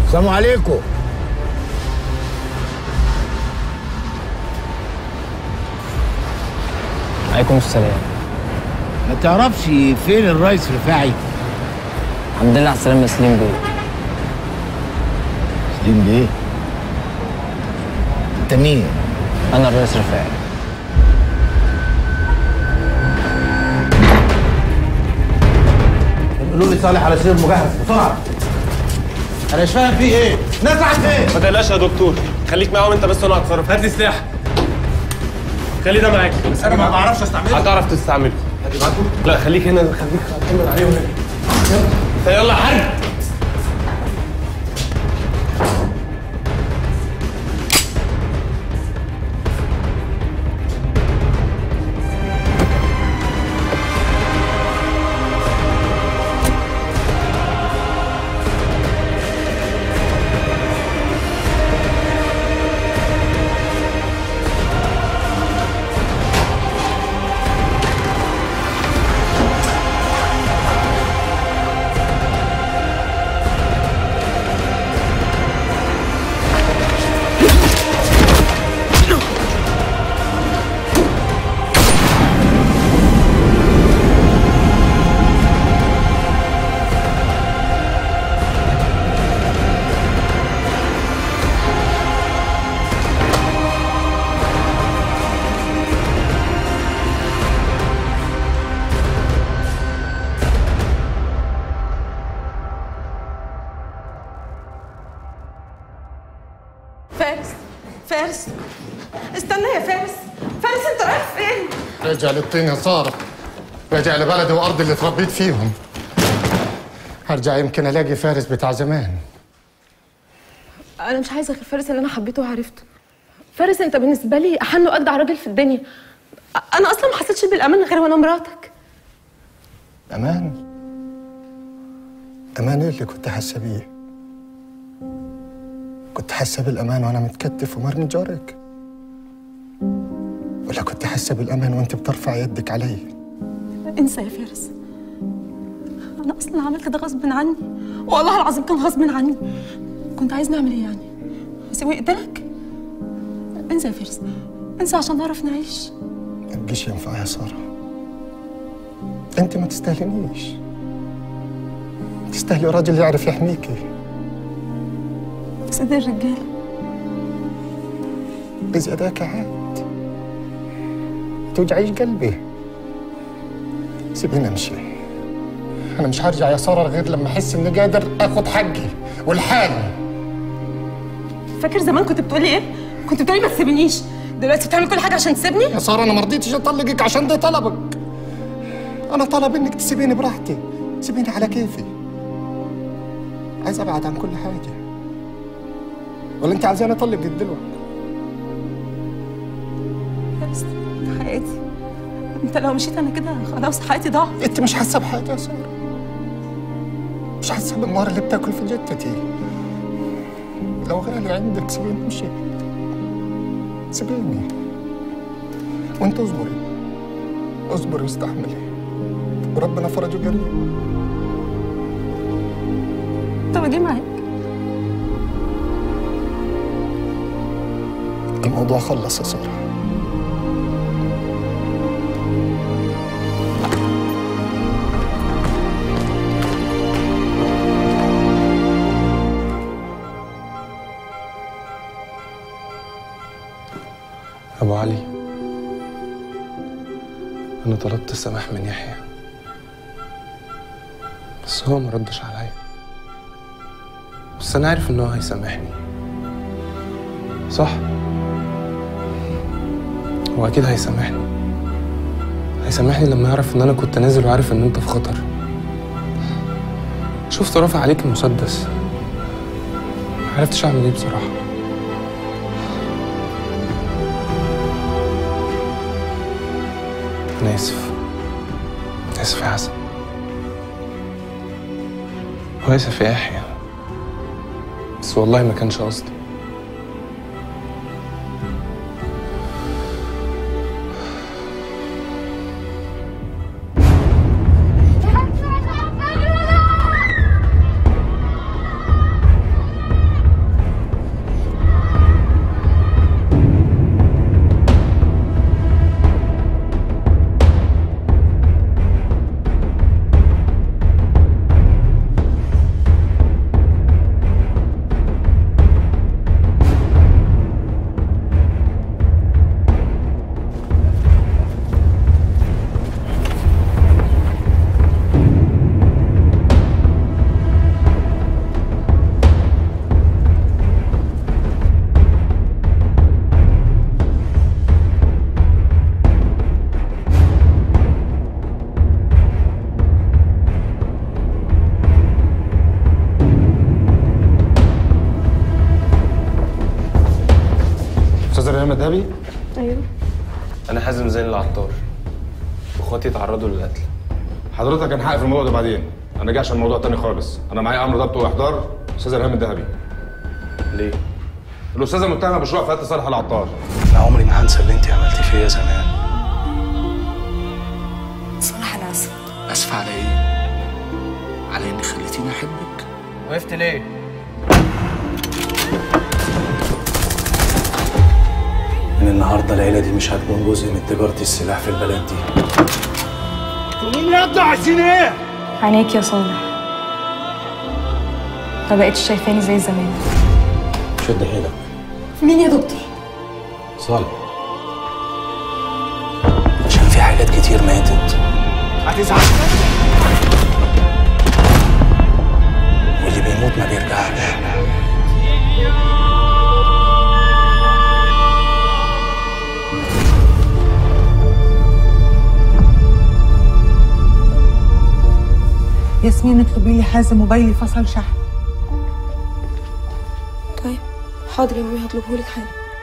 السلام عليكم عليكم السلام ما تعرفش فين الرئيس رفاعي الحمد لله على السلامة يا سليم بيه سليم بيه انت مين أنا الرئيس رفاعي قولوا لي صالح على سرير مجهز بسرعه انا مش فاهم فيه ايه نزع فين ما تقلقش يا دكتور خليك معاهم انت بس وانا هتصرف هات لي سلاح خلي ده معاك بس انا ما بعرفش استعمله هتعرف تستعمله لا خليك هنا خليك اطمن عليهم هنا يلا يلا حرب فارس فارس استنى يا فارس فارس انت رايح فين؟ رجع للطين يا سارة رجع لبلدي وأرضي اللي تربيت فيهم هرجع يمكن ألاقي فارس بتاع زمان انا مش عايزه غير فارس اللي انا حبيته وعرفته فارس انت بالنسبه لي احن واجدع راجل في الدنيا انا اصلا ما حسيتش بالامان غير وانا مراتك أمان أمان إيه اللي كنت حاسة بيه كنت حاسة بالأمان وأنا متكتف ومرمي جارك ولا كنت حاسة بالأمان وأنت بترفع يدك علي انسى يا فارس انا اصلا عملت ده غصب عني والله العظيم كان غصب عني كنت عايز نعمل ايه يعني اسيبه يقتلك انسى يا فارس انسى عشان نعرف نعيش ما تجيش ينفع يا سارة أنت ما تستاهلنيش تستاهلي راجل يعرف يحميكي سيد الرجاله بزيادك عاد توجعيش قلبي سيبيني امشي انا مش هرجع يا ساره غير لما احس اني قادر اخد حقي والحالي فاكر زمان كنت بتقولي ايه كنت بتقولي ما تسيبنيش دلوقتي بتعمل كل حاجه عشان تسيبني يا ساره انا ما رضيتش اطلقك عشان ده طلبك انا طلب انك تسيبيني براحتي سيبيني على كيفي عايز ابعد عن كل حاجه ولا انت عايزاني اطلق دلوقتي بس حياتي انت لو مشيت انا كده خلاص حياتي ضاعت انت مش حاسه بحاجه يا ساره مش حاسه بالنار اللي بتاكل في جتتي لو غالي عندك سيبيني امشي سيبيني وانت اصبري اصبري واستحملي وربنا فرجه قريب طب اجي معاك الموضوع خلص يا ساره ابو علي انا طلبت السماح من يحيى بس هو ما ردش عليا بس انا عارف ان هو هيسامحني صح هو اكيد هيسامحني هيسامحني لما يعرف ان انا كنت نازل وعارف ان انت في خطر شفت رافع عليك المسدس معرفتش اعمل ايه بصراحه أنا آسف آسف يا حسن وآسف يا يحيى بس والله ما كانش قصدي ريهام مذهبي ايوه انا حازم زين العطار واخواتي تعرضوا للقتل حضرتك هنحقق في الموضوع ده بعدين انا جاي عشان موضوع تاني خالص انا معايا امر ضبط واحضار استاذ ريهام الذهبي ليه الاستاذه متهمه بشروع في قتل صالح العطار انا عمري ما هنسى اللي انت عملتيه فيا زمان صراحه انا اسفه اسف على ايه على اني خليتيني احبك وقفت ليه؟ من النهارده العيله دي مش هتكون جزء من تجاره السلاح في البلد دي عينيك يا صالح ما بقتش شايفاني زي زمان شد حيلك مين يا دكتور صالح عشان في حاجات كتير ماتت هتزعل واللي بيموت ما بيرجعش ياسمين اطلبي لي حازم موبايلي فصل شحن طيب حاضر يا مامي هطلبهولك حالا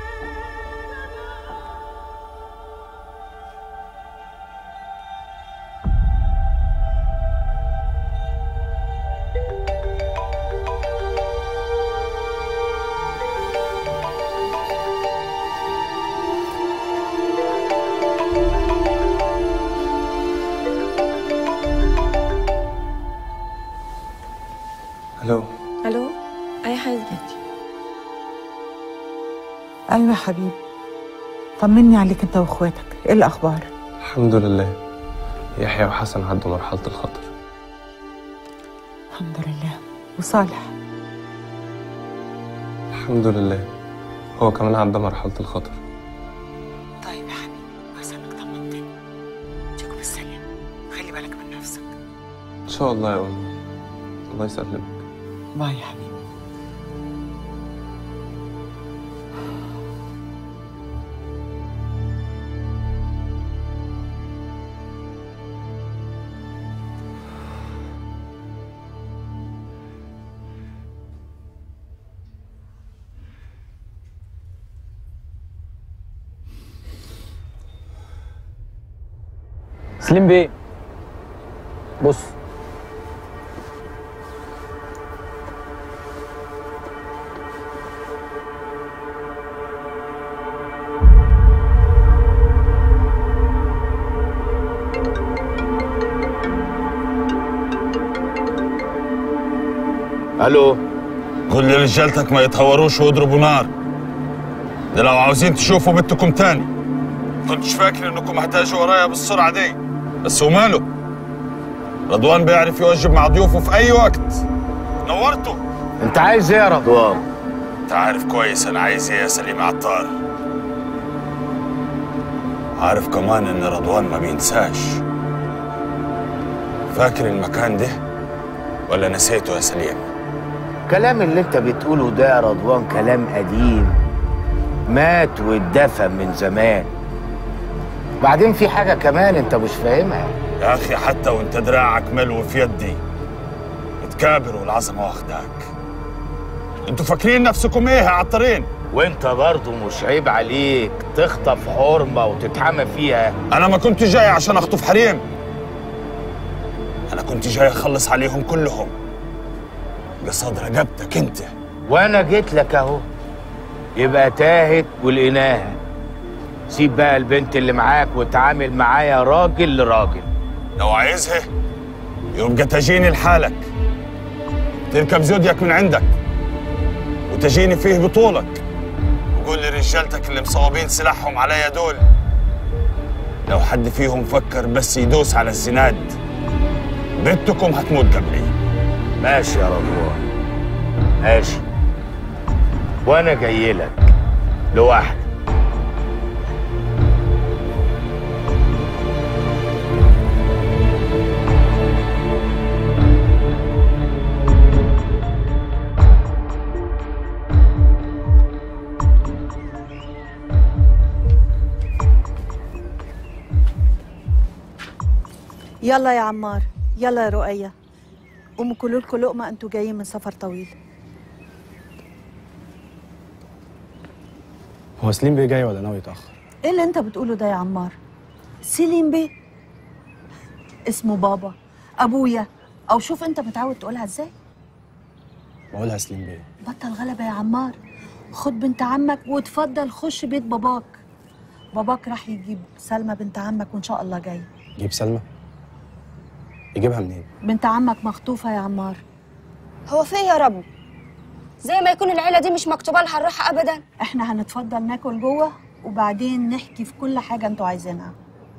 الو الو اي حاجه ايوه يا حبيبي طمني عليك انت واخواتك ايه الاخبار الحمد لله يحيى وحسن عدوا مرحله الخطر الحمد لله وصالح الحمد لله هو كمان عدى مرحله الخطر طيب يا حبيبي كويس انك طمنتني تيجوا بالسلامه خلي بالك من نفسك ان شاء الله يا امي الله يسلمك باي يا حبيبي سليم بيه بص الو قول لرجالتك ما يتهوروش ويضربوا نار ده لو عاوزين تشوفوا بنتكم تاني كنتش فاكر انكم هتاجوا ورايا بالسرعه دي بس وماله رضوان بيعرف يوجب مع ضيوفه في اي وقت نورته انت عايز ايه يا رضوان انت عارف كويس انا عايز ايه يا سليم عطار عارف كمان ان رضوان ما بينساش فاكر المكان ده ولا نسيته يا سليم الكلام اللي انت بتقوله ده يا رضوان كلام قديم مات واتدفن من زمان بعدين في حاجة كمان انت مش فاهمها يا اخي حتى وانت دراعك ملو في يدي بتكابر والعظمه واخداك انتوا فاكرين نفسكم ايه يا عطارين وانت برضه مش عيب عليك تخطف حرمة وتتحمى فيها انا ما كنت جاي عشان اخطف حريم انا كنت جاي اخلص عليهم كلهم قصاد رقبتك انت وانا جيت لك اهو يبقى تاهت ولقيناها سيب بقى البنت اللي معاك وتعامل معايا راجل لراجل لو عايزها يبقى تجيني لحالك تركب زودياك من عندك وتجيني فيه بطولك وقول لرجالتك اللي مصوبين سلاحهم عليا دول لو حد فيهم فكر بس يدوس على الزناد بنتكم هتموت قبلي ماشي يا رضوان ماشي وانا جاي لك لوحدي يلا يا عمار يلا يا رؤية قوموا كلوا لكم لقمة انتوا جايين من سفر طويل هو سليم بيه جاي ولا ناوي يتاخر ايه اللي انت بتقوله ده يا عمار سليم بيه اسمه بابا ابويا او شوف انت متعود تقولها ازاي بقولها سليم بيه بطل غلبة يا عمار خد بنت عمك وتفضل خش بيت باباك باباك راح يجيب سلمى بنت عمك وان شاء الله جاي جيب سلمى يجيبها منين بنت عمك مخطوفة يا عمار هو في إيه يا رب زي ما يكون العيلة دي مش مكتوبة لها الراحة أبدا احنا هنتفضل ناكل جوه وبعدين نحكي في كل حاجة انتوا عايزينها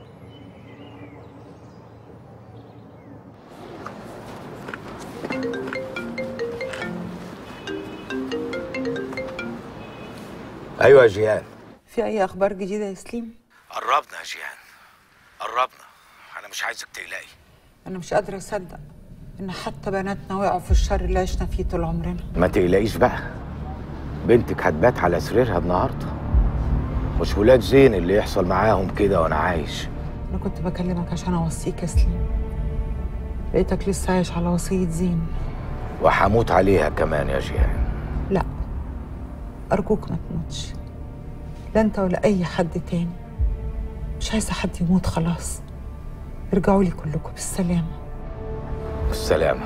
ايوه يا جيهان في أي أخبار جديدة يا سليم؟ قربنا يا جيهان قربنا انا مش عايزك تقلقي أنا مش قادرة أصدق إن حتى بناتنا وقعوا في الشر اللي عشنا فيه طول عمرنا ما تقلقيش بقى بنتك هتبات على سريرها النهارده مش ولاد زين اللي يحصل معاهم كده وانا عايش أنا كنت بكلمك عشان أوصيك يا سليم لقيتك لسه عايش على وصية زين وحموت عليها كمان يا جيهان لا أرجوك ما تموتش لا أنت ولا أي حد تاني مش عايزة حد يموت خلاص ارجعوا لي كلكم بالسلامة بالسلامه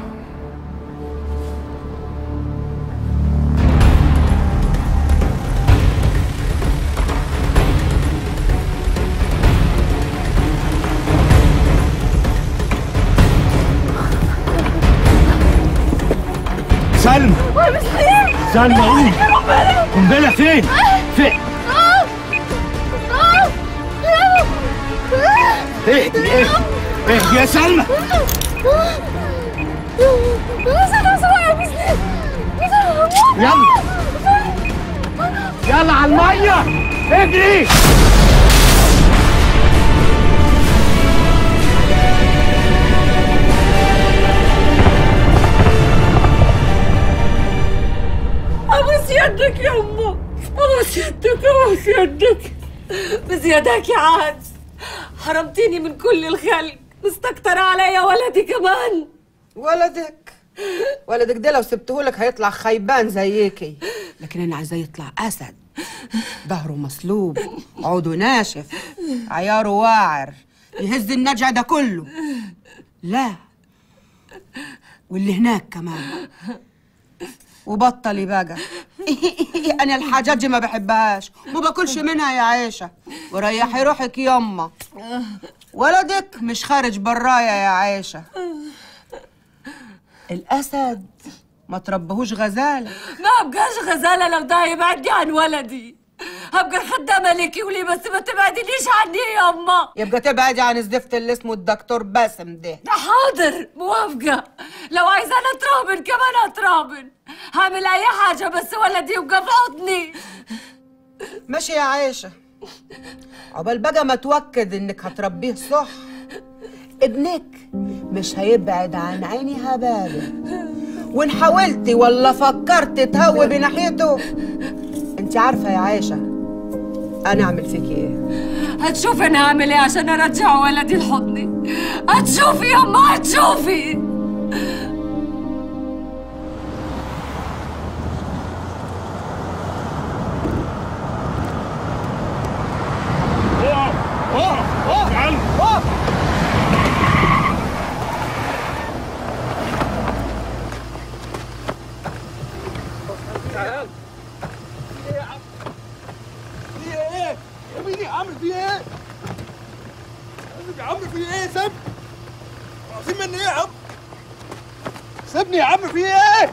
سلمى سلمى قومي قنبله فين؟ فين؟ اهدي اهدي اهدي يا سلمى يلا يلا على الميه اجري ابوس يدك يا امه ابوس يدك ابوس يدك بزيادك يا عاد حرمتيني من كل الخلق مستكترة عليا ولدي كمان ولدك ولدك ده لو سبتهولك هيطلع خيبان زيكي لكن انا عايزاه يطلع اسد ظهره مسلوب عوده ناشف عياره واعر يهز النجع ده كله لا واللي هناك كمان وبطلي بقى انا الحاجات دي ما بحبهاش ما باكلش منها يا عيشه وريحي روحك يما ولدك مش خارج برايا يا عيشه الاسد ما تربهوش غزاله ما ابقاش غزالة لو ده يبعدني عن ولدي هبقى الخدامة ليكي ولي بس ما تبعدنيش عني يا أما يبقى تبعدي عن الزفت اللي اسمه الدكتور باسم ده حاضر موافقة لو عايزة أنا أترابن كمان أترابن هعمل أي حاجة بس ولدي يبقى في حضني ماشي يا عايشه عقبال بقى ما توكد انك هتربيه صح ابنك مش هيبعد عن عيني هباله وان حاولتي ولا فكرت تهوبي ناحيته انت عارفه يا عايشه انا اعمل فيكي ايه هتشوفي أنا هعمل إيه عشان أرجع ولدي لحضني هتشوفي يا أما هتشوفي تعال ايه يا عم في ايه يا مين يا عم في ايه يا عم في ايه سيب عايزين مني ايه يا عم سيبني يا عم في ايه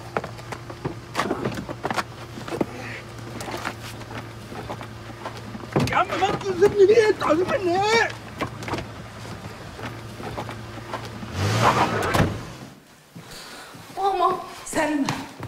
يا عم ما انتوا سيبني ليه انتوا عايزين مني ايه ماما سلمى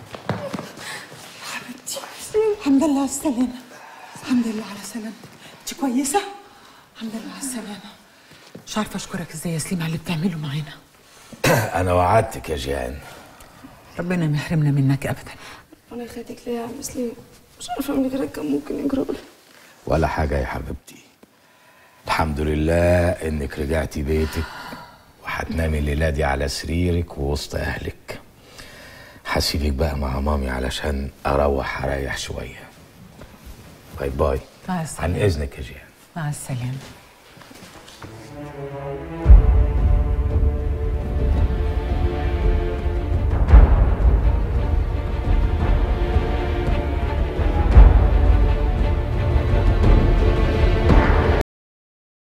حبيبتي الحمد لله على السلامة الحمد لله على سلامتك انت كويسة؟ الحمد لله على السلامة مش عارفة أشكرك إزاي يا سليم على اللي بتعمله معانا انا وعدتك يا جيهان ربنا ما يحرمنا منك أبدا وانا خدتك ليه يا عم سليم مش عارفه من غيرك كان ممكن يجرى لي ولا حاجه يا حبيبتي الحمد لله انك رجعتي بيتك وهتنامي الليله دي على سريرك ووسط اهلك هسيبك بقى مع مامي علشان اروح اريح شويه باي باي مع عن السلامة اذنك يا جيهان مع السلامة